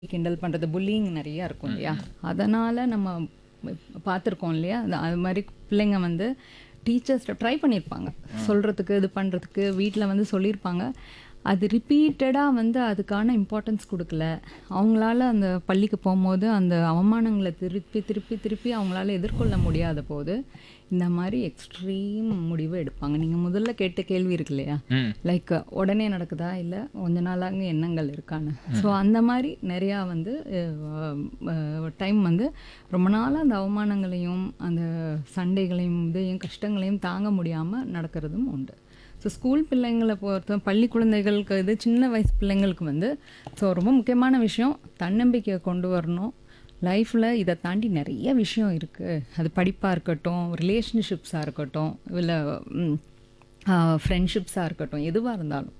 கிண்டல் பண்ணுறது புல்லிங் நிறையா இருக்கும் இல்லையா அதனால் நம்ம பார்த்துருக்கோம் இல்லையா அது அது மாதிரி பிள்ளைங்க வந்து டீச்சர்ஸ் ட்ரை பண்ணியிருப்பாங்க சொல்கிறதுக்கு இது பண்ணுறதுக்கு வீட்டில் வந்து சொல்லியிருப்பாங்க அது ரிப்பீட்டடாக வந்து அதுக்கான இம்பார்ட்டன்ஸ் கொடுக்கல அவங்களால அந்த பள்ளிக்கு போகும்போது அந்த அவமானங்களை திருப்பி திருப்பி திருப்பி அவங்களால எதிர்கொள்ள முடியாத போது இந்த மாதிரி எக்ஸ்ட்ரீம் முடிவு எடுப்பாங்க நீங்கள் முதல்ல கேட்ட கேள்வி இருக்கு இல்லையா ம் லைக் உடனே நடக்குதா இல்லை கொஞ்ச நாளாக எண்ணங்கள் இருக்கான்னு ஸோ அந்த மாதிரி நிறையா வந்து டைம் வந்து ரொம்ப நாளாக அந்த அவமானங்களையும் அந்த சண்டைகளையும் இதையும் கஷ்டங்களையும் தாங்க முடியாமல் நடக்கிறதும் உண்டு ஸோ ஸ்கூல் பிள்ளைங்களை பொறுத்த பள்ளி குழந்தைகளுக்கு இது சின்ன வயசு பிள்ளைங்களுக்கு வந்து ஸோ ரொம்ப முக்கியமான விஷயம் தன்னம்பிக்கையை கொண்டு வரணும் லைஃப்பில் இதை தாண்டி நிறைய விஷயம் இருக்குது அது படிப்பாக இருக்கட்டும் ரிலேஷன்ஷிப்ஸாக இருக்கட்டும் இல்லை ஃப்ரெண்ட்ஷிப்ஸாக இருக்கட்டும் எதுவாக இருந்தாலும்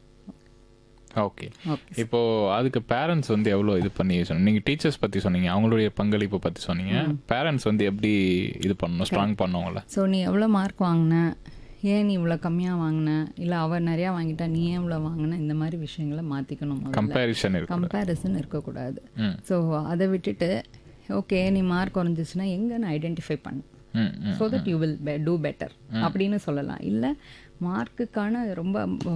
ஓகே ஓகே இப்போ அதுக்கு பேரண்ட்ஸ் வந்து எவ்வளோ இது பண்ணி சொன்னீங்க நீங்கள் டீச்சர்ஸ் பற்றி சொன்னீங்க அவங்களுடைய பங்களிப்பு பற்றி சொன்னீங்க பேரண்ட்ஸ் வந்து எப்படி இது பண்ணணும் ஸ்ட்ராங் பண்ணவங்கள ஸோ நீ எவ்வளோ மார்க் வாங்கின ஏன் நீ இவ்வளோ கம்மியாக வாங்கின இல்லை அவள் நிறையா வாங்கிட்டா நீ ஏன் இவ்வளோ வாங்கின இந்த மாதிரி விஷயங்களை மாற்றிக்கணும் முதல்ல கம்பேரிஷன் இருக்கு கம்பேரிசன் இருக்கக்கூடாது ம். ஸோ அதை விட்டுட்டு ஓகே நீ மார்க் குறைஞ்சிச்சுன்னா எங்கன்னு ஐடென்டிஃபை பண்ணு ம் ம் so that you will do better அப்படின்னு சொல்லலாம் இல்லை மார்க்குக்கான ரொம்ப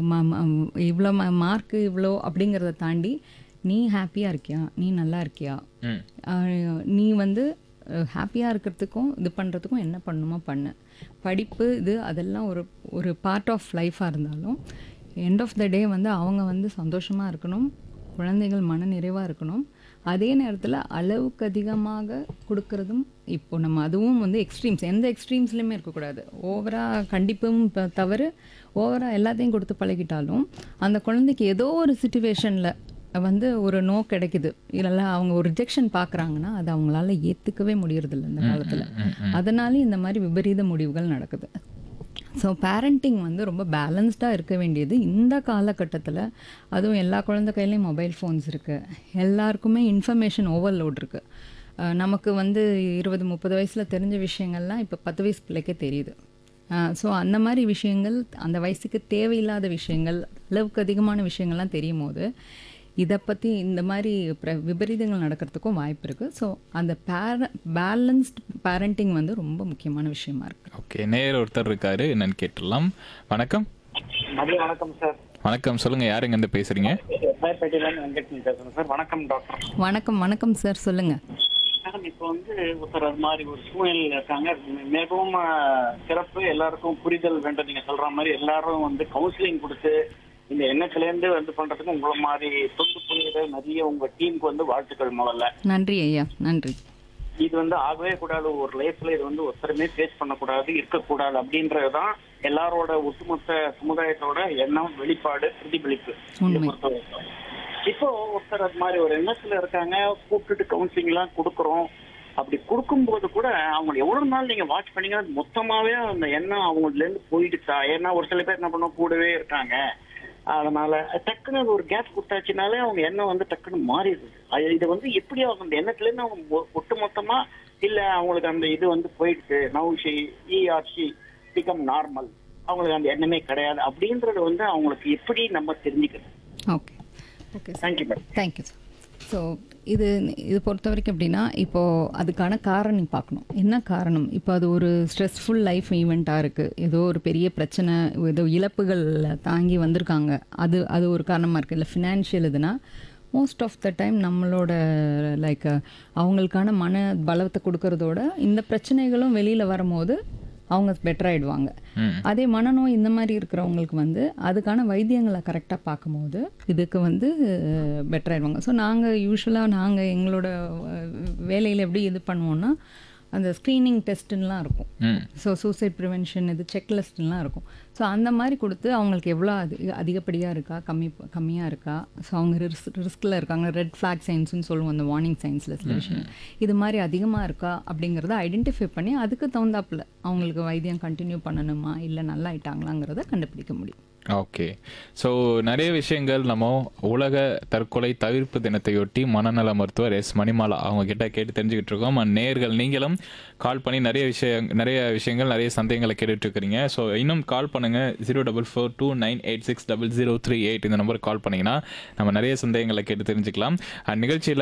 இவ்வளோ மார்க்கு இவ்வளோ அப்படிங்கிறத தாண்டி நீ ஹாப்பியாக இருக்கியா நீ நல்லா இருக்கியா ம் ஆஹ் நீ வந்து ஹாப்பியாக இருக்கிறதுக்கும் இது பண்ணுறதுக்கும் என்ன பண்ணணுமோ பண்ணு படிப்பு இது அதெல்லாம் ஒரு ஒரு பார்ட் ஆஃப் லைஃபாக இருந்தாலும் எண்ட் ஆஃப் த டே வந்து அவங்க வந்து சந்தோஷமாக இருக்கணும் குழந்தைகள் மன நிறைவாக இருக்கணும் அதே நேரத்தில் அளவுக்கு அதிகமாக கொடுக்கறதும் இப்போ நம்ம அதுவும் வந்து எக்ஸ்ட்ரீம்ஸ் எந்த எக்ஸ்ட்ரீம்ஸ்லையுமே இருக்கக்கூடாது ஓவராக கண்டிப்பும் ப- தவறு ஓவராக எல்லாத்தையும் கொடுத்து பழகிட்டாலும் அந்த குழந்தைக்கு ஏதோ ஒரு சுச்சுவேஷனில் வந்து ஒரு நோ கிடைக்குது இல்லைல்ல அவங்க ஒரு ரிஜெக்ஷன் பார்க்குறாங்கன்னா அது அவங்களால ஏற்றுக்கவே முடியறதில்ல இந்த காலத்தில் அதனாலே இந்த மாதிரி விபரீத முடிவுகள் நடக்குது ஸோ பேரண்டிங் வந்து ரொம்ப பேலன்ஸ்டாக இருக்க வேண்டியது இந்த காலகட்டத்தில் அதுவும் எல்லா குழந்தை கையிலையும் மொபைல் ஃபோன்ஸ் இருக்குது எல்லாருக்குமே இன்ஃபர்மேஷன் ஓவர்லோட் இருக்குது நமக்கு வந்து இருபது முப்பது வயசில் தெரிஞ்ச விஷயங்கள்லாம் இப்போ பத்து வயசு பிள்ளைக்கே தெரியுது ஸோ அந்த மாதிரி விஷயங்கள் அந்த வயசுக்கு தேவையில்லாத விஷயங்கள் அளவுக்கு அதிகமான விஷயங்கள்லாம் தெரியும் போது இதை பற்றி இந்த மாதிரி பிர- விபரீதங்கள் நடக்கிறதுக்கும் வாய்ப்பு இருக்குது ஸோ அந்த பேர பேலன்ஸ்ட் பேரண்டிங் வந்து ரொம்ப முக்கியமான விஷயமா இருக்குது ஓகே நேர் ஒருத்தர் இருக்காரு என்னன்னு கேட்டுடலாம் வணக்கம் மதிய வணக்கம் சார் வணக்கம் சொல்லுங்க யாருங்க இருந்து பேசுறீங்க பேட்டையிலேருந்து வெங்கட்னி பேசுறேன் சார் வணக்கம் டாக்டர் வணக்கம் வணக்கம் சார் சொல்லுங்கள் மேடம் இப்போ வந்து ஒருத்தர் அது மாதிரி ஒரு சூழ்நிலையில் இருக்காங்க மிகவும் அஹ், சிறப்பு எல்லாருக்கும் புரிதல் வேண்டும் நீங்க சொல்ற மாதிரி எல்லாரும் வந்து கவுன்சிலிங் கொடுத்து இந்த எண்ணத்திலேருந்து வந்து பண்றதுக்கு உங்களை மாதிரி தொண்டு புரியுற நிறைய உங்க டீமுக்கு வந்து வாழ்த்துக்கள் முதல்ல நன்றி ஐயா நன்றி இது வந்து ஆகவே கூடாது ஒரு லைஃப்ல இது வந்து ஒருத்தருமே ஃபேஸ் பண்ணக்கூடாது இருக்கக்கூடாது அப்படின்றதுதான் எல்லாரோட ஒட்டுமொத்த சமுதாயத்தோட எண்ணம் வெளிப்பாடு பிரதிபலிப்பு இதை உண்மை. பொறுத்தவரைக்கும். இப்போ ஒருத்தர் அது மாதிரி ஒரு எண்ணத்துல இருக்காங்க கூப்பிட்டுட்டு கவுன்சிலிங் எல்லாம் கொடுக்குறோம் அப்படி கொடுக்கும்போது கூட அவங்க எவ்வளவு நாள் நீங்க வாட்ச் பண்ணீங்க அது மொத்தமாவே அந்த எண்ணம் அவங்கள்ட்ட இருந்து போயிடுச்சா ஏன்னா ஒரு சில பேர் என்ன பண்ணுவோம் கூடவே இருக்காங்க அதனால டக்குன்னு அது ஒரு கேப் கொடுத்தாச்சுனாலே அவங்க எண்ணம் வந்து டக்குன்னு மாறிடுது அது இது வந்து எப்படி அவங்க அந்த எண்ணத்துல இருந்து அவங்க மொ- ஒட்டு மொத்தமா இல்ல அவங்களுக்கு அந்த இது வந்து போயிடுச்சு now she uh are she become normal அவங்களுக்கு அந்த எண்ணமே கிடையாது அப்படின்றது வந்து அவங்களுக்கு எப்படி நம்ம தெரிஞ்சுக்கிறது okay okay sir thank you madam thank you sir so இது இது பொறுத்த வரைக்கும் எப்படின்னா இப்போது அதுக்கான காரணம் பார்க்கணும் என்ன காரணம் இப்போ அது ஒரு ஸ்ட்ரெஸ்ஃபுல் லைஃப் ஈவெண்ட்டாக இருக்குது ஏதோ ஒரு பெரிய பிரச்சனை ஏதோ இழப்புகள் தாங்கி வந்திருக்காங்க அது அது ஒரு காரணமாக இருக்குது இல்லை ஃபினான்ஷியல் இதுனா மோஸ்ட் ஆஃப் த டைம் நம்மளோட லைக் அவங்களுக்கான மன பலத்தை கொடுக்கறதோட இந்த பிரச்சனைகளும் வெளியில் வரும்போது அவங்க பெட்டர் ஆயிடுவாங்க ம் அதே மனநோய் இந்த மாதிரி இருக்கிறவங்களுக்கு வந்து அதுக்கான வைத்தியங்களை கரெக்டாக பார்க்கும்போது இதுக்கு வந்து பெட்டர் ஆயிடுவாங்க ஸோ நாங்கள் யூஸ்வலாக நாங்கள் எங்களோட வேலையில் எப்படி இது பண்ணுவோம்னா அந்த ஸ்க்ரீனிங் டெஸ்ட்டுலாம் இருக்கும் ம் ஸோ சூசைட் ப்ரிவென்ஷன் இது செக்லிஸ்ட்லாம் இருக்கும் ஸோ அந்த மாதிரி கொடுத்து அவங்களுக்கு எவ்வளோ அது அதிகப்படியாக இருக்கா கம்மி கம்மியாக இருக்கா ஸோ அவங்க ரிஸ்க் ரிஸ்கில் இருக்காங்க ரெட் ஃப்ளாக் சைன்ஸ்னு சொல்லுவோம் அந்த வார்னிங் சைன்ஸில் சில விஷயம் இது மாதிரி அதிகமாக இருக்கா அப்படிங்கிறத ஐடென்டிஃபை பண்ணி அதுக்கு தகுந்தாப்புல அவங்களுக்கு வைத்தியம் கண்டினியூ பண்ணணுமா இல்லை நல்லா ஆயிட்டாங்களாங்கிறத கண்டுபிடிக்க முடியும் ஓகே ஸோ நிறைய விஷயங்கள் நம்ம உலக தற்கொலை தவிர்ப்பு தினத்தையொட்டி மனநல மருத்துவர் எஸ் மணிமாலா அவங்க கிட்ட கேட்டு தெரிஞ்சுக்கிட்டு இருக்கோம் And நேயர்கள் நீங்களும் கால் பண்ணி நிறைய விஷயம் நிறைய விஷயங்கள் நிறைய சந்தேகங்களை கேட்டுட்டு இருக்கிறீங்க ஸோ இன்னும் கால் பண்ணுங்க zero double four two nine eight six double zero three eight இந்த நம்பருக்கு கால் பண்ணீங்கன்னா நம்ம நிறைய சந்தேகங்களை கேட்டு தெரிஞ்சுக்கலாம் அண்ட் நிகழ்ச்சியில்